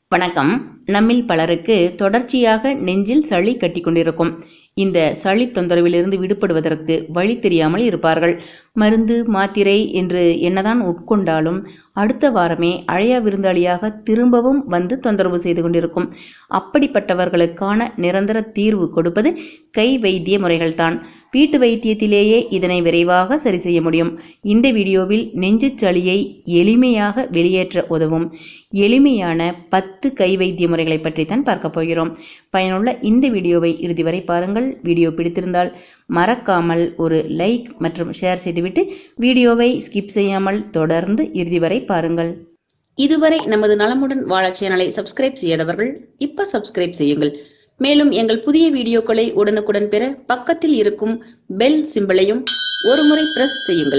வணக்கம் நம்மில் பலருக்கு தொடர்ச்சியாக நெஞ்சில் சளி கட்டிக்கொண்டிருக்கும் இந்த சளி தொந்தரவிலிருந்து விடுபடுவதற்கு வழி தெரியாமல் இருப்பார்கள் மருந்து மாத்திரை என்று என்னதான் உட்கொண்டாலும் அடுத்த வாரமே அழையா விருந்தாளியாக திரும்பவும் வந்து தொந்தரவு செய்து கொண்டிருக்கும் அப்படிப்பட்டவர்களுக்கான நிரந்தர தீர்வு கொடுப்பது கை வைத்திய முறைகள்தான் வீட்டு வைத்தியத்திலேயே இதனை விரைவாக சரி செய்ய முடியும் இந்த வீடியோவில் நெஞ்சு சளியை எளிமையாக வெளியேற்ற உதவும் எளிமையான பத்து கை வைத்திய முறைகளை பற்றி தான் பார்க்க போகிறோம் பயனுள்ள இந்த வீடியோவை இறுதி வரை பாருங்கள் வீடியோ பிடித்திருந்தால் மறக்காமல் ஒரு லைக் மற்றும் ஷேர் செய்துவிட்டு வீடியோவை ஸ்கிப் செய்யாமல் தொடர்ந்து இறுதி வரை பாருங்கள் இதுவரை நமது நலமுடன் வாழ சேனலை சப்ஸ்கிரைப் செய்யாதவர்கள் இப்ப சப்ஸ்கிரைப் செய்யுங்கள் மேலும் எங்கள் புதிய வீடியோக்களை உடனுக்குடன் பெற பக்கத்தில் இருக்கும் பெல் சிம்பலையும் ஒருமுறை பிரஸ் செய்யுங்கள்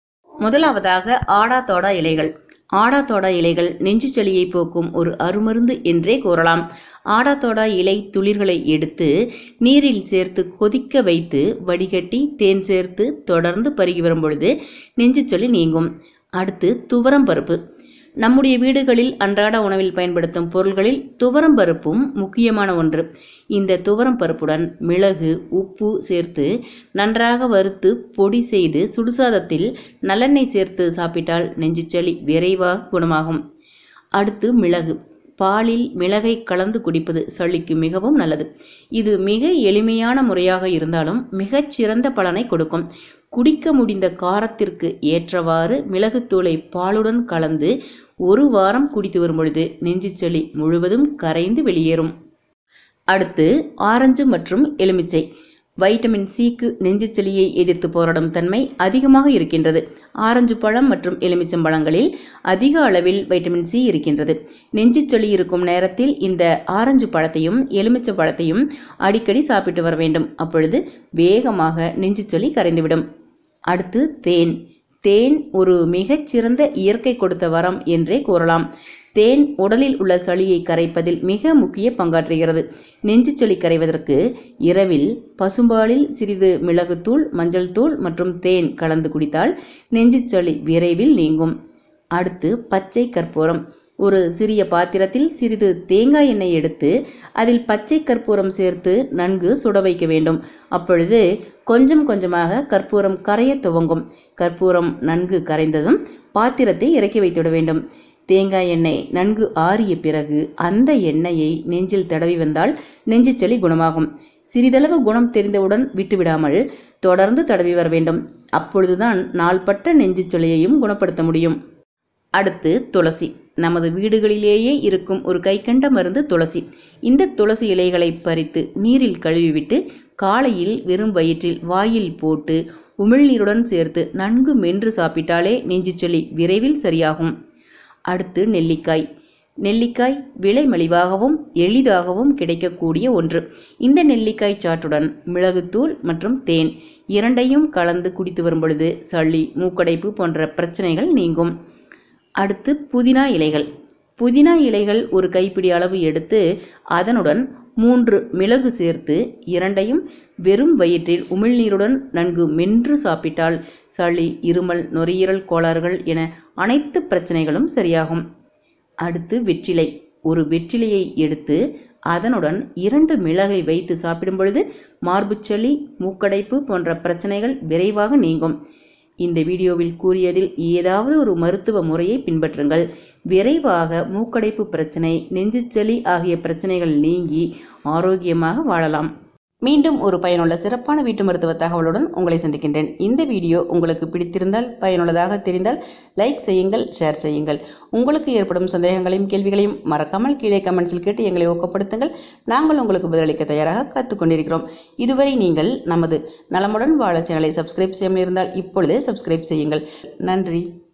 முதலாவதாக ஆடா தோடா இலைகள் ஆடாத்தோடா இலைகள் நெஞ்சு சளியை போக்கும் ஒரு அருமருந்து என்றே கூறலாம் ஆடாத்தோடா இலை துளிர்களை எடுத்து நீரில் சேர்த்து கொதிக்க வைத்து வடிகட்டி தேன் சேர்த்து தொடர்ந்து பருகி வரும் பொழுது நெஞ்சு சளி நீங்கும் அடுத்து துவரம் பருப்பு நம்முடைய வீடுகளில் அன்றாட உணவில் பயன்படுத்தும் பொருள்களில் துவரம் பருப்பும் முக்கியமான ஒன்று இந்த துவரம் பருப்புடன் மிளகு உப்பு சேர்த்து நன்றாக வறுத்து பொடி செய்து சுடுசாதத்தில் நல்லெண்ணெய் சேர்த்து சாப்பிட்டால் நெஞ்சுச்சளி விரைவாக குணமாகும் அடுத்து மிளகு பாலில் மிளகை கலந்து குடிப்பது சளிக்கு மிகவும் நல்லது இது மிக எளிமையான முறையாக இருந்தாலும் மிகச்சிறந்த பலனை கொடுக்கும் குடிக்க முடிந்த காரத்திற்கு ஏற்றவாறு மிளகுத்தூளை பாலுடன் கலந்து ஒரு வாரம் குடித்து வரும் பொழுது நெஞ்சுச்சளி முழுவதும் கரைந்து வெளியேறும் அடுத்து ஆரஞ்சு மற்றும் எலுமிச்சை வைட்டமின் சிக்கு நெஞ்சுச்சளியை எதிர்த்து போராடும் தன்மை அதிகமாக இருக்கின்றது ஆரஞ்சு பழம் மற்றும் எலுமிச்சம் பழங்களில் அதிக அளவில் வைட்டமின் சி இருக்கின்றது நெஞ்சுச்சளி இருக்கும் நேரத்தில் இந்த ஆரஞ்சு பழத்தையும் எலுமிச்சை பழத்தையும் அடிக்கடி சாப்பிட்டு வர வேண்டும் அப்பொழுது வேகமாக நெஞ்சுச்சளி கரைந்துவிடும் அடுத்து தேன் தேன் ஒரு மிகச்சிறந்த இயற்கை கொடுத்த வரம் என்றே கூறலாம் தேன் உடலில் உள்ள சளியை கரைப்பதில் மிக முக்கிய பங்காற்றுகிறது நெஞ்சு சளி கரைவதற்கு இரவில் பசும்பாலில் சிறிது மிளகுத்தூள் மஞ்சள் தூள் மற்றும் தேன் கலந்து குடித்தால் நெஞ்சு சளி விரைவில் நீங்கும் அடுத்து பச்சை கற்பூரம் ஒரு சிறிய பாத்திரத்தில் சிறிது தேங்காய் எண்ணெய் எடுத்து அதில் பச்சை கற்பூரம் சேர்த்து நன்கு சுட வைக்க வேண்டும் அப்பொழுது கொஞ்சம் கொஞ்சமாக கற்பூரம் கரைய துவங்கும் கற்பூரம் நன்கு கரைந்ததும் பாத்திரத்தை இறக்கி வைத்துவிட வேண்டும் தேங்காய் எண்ணெய் நன்கு ஆறிய பிறகு அந்த எண்ணெயை நெஞ்சில் தடவி வந்தால் நெஞ்சுச்சளி குணமாகும் சிறிதளவு குணம் தெரிந்தவுடன் விட்டுவிடாமல் தொடர்ந்து தடவி வர வேண்டும் அப்பொழுதுதான் நாள்பட்ட நெஞ்சுச்சளியையும் குணப்படுத்த முடியும் அடுத்து துளசி நமது வீடுகளிலேயே இருக்கும் ஒரு கைக்கண்ட மருந்து துளசி இந்த துளசி இலைகளை பறித்து நீரில் கழுவிவிட்டு காலையில் வெறும் வயிற்றில் வாயில் போட்டு உமிழ்நீருடன் சேர்த்து நன்கு மென்று சாப்பிட்டாலே நெஞ்சுச்சளி விரைவில் சரியாகும் அடுத்து நெல்லிக்காய் நெல்லிக்காய் விலை மலிவாகவும் எளிதாகவும் கிடைக்கக்கூடிய ஒன்று இந்த நெல்லிக்காய் சாற்றுடன் மிளகுத்தூள் மற்றும் தேன் இரண்டையும் கலந்து குடித்து வரும் பொழுது சளி மூக்கடைப்பு போன்ற பிரச்சனைகள் நீங்கும் அடுத்து புதினா இலைகள் புதினா இலைகள் ஒரு கைப்பிடி அளவு எடுத்து அதனுடன் மூன்று மிளகு சேர்த்து இரண்டையும் வெறும் வயிற்றில் உமிழ்நீருடன் நன்கு மென்று சாப்பிட்டால் சளி இருமல் நுரையீரல் கோளாறுகள் என அனைத்து பிரச்சனைகளும் சரியாகும் அடுத்து வெற்றிலை ஒரு வெற்றிலையை எடுத்து அதனுடன் இரண்டு மிளகை வைத்து சாப்பிடும் பொழுது மார்புச்சளி மூக்கடைப்பு போன்ற பிரச்சனைகள் விரைவாக நீங்கும் இந்த வீடியோவில் கூறியதில் ஏதாவது ஒரு மருத்துவ முறையை பின்பற்றுங்கள் விரைவாக மூக்கடைப்பு பிரச்சனை நெஞ்சுச்சளி ஆகிய பிரச்சனைகள் நீங்கி ஆரோக்கியமாக வாழலாம் மீண்டும் ஒரு பயனுள்ள சிறப்பான வீட்டு மருத்துவ தகவலுடன் உங்களை சந்திக்கின்றேன் இந்த வீடியோ உங்களுக்கு பிடித்திருந்தால் பயனுள்ளதாக தெரிந்தால் லைக் செய்யுங்கள் ஷேர் செய்யுங்கள் உங்களுக்கு ஏற்படும் சந்தேகங்களையும் கேள்விகளையும் மறக்காமல் கீழே கமெண்ட்ஸில் கேட்டு எங்களை ஊக்கப்படுத்துங்கள் நாங்கள் உங்களுக்கு பதிலளிக்க தயாராக காத்துக்கொண்டிருக்கிறோம் இதுவரை நீங்கள் நமது நலமுடன் வாழ சேனலை சப்ஸ்கிரைப் செய்யாமல் இருந்தால் இப்பொழுதே சப்ஸ்கிரைப் செய்யுங்கள் நன்றி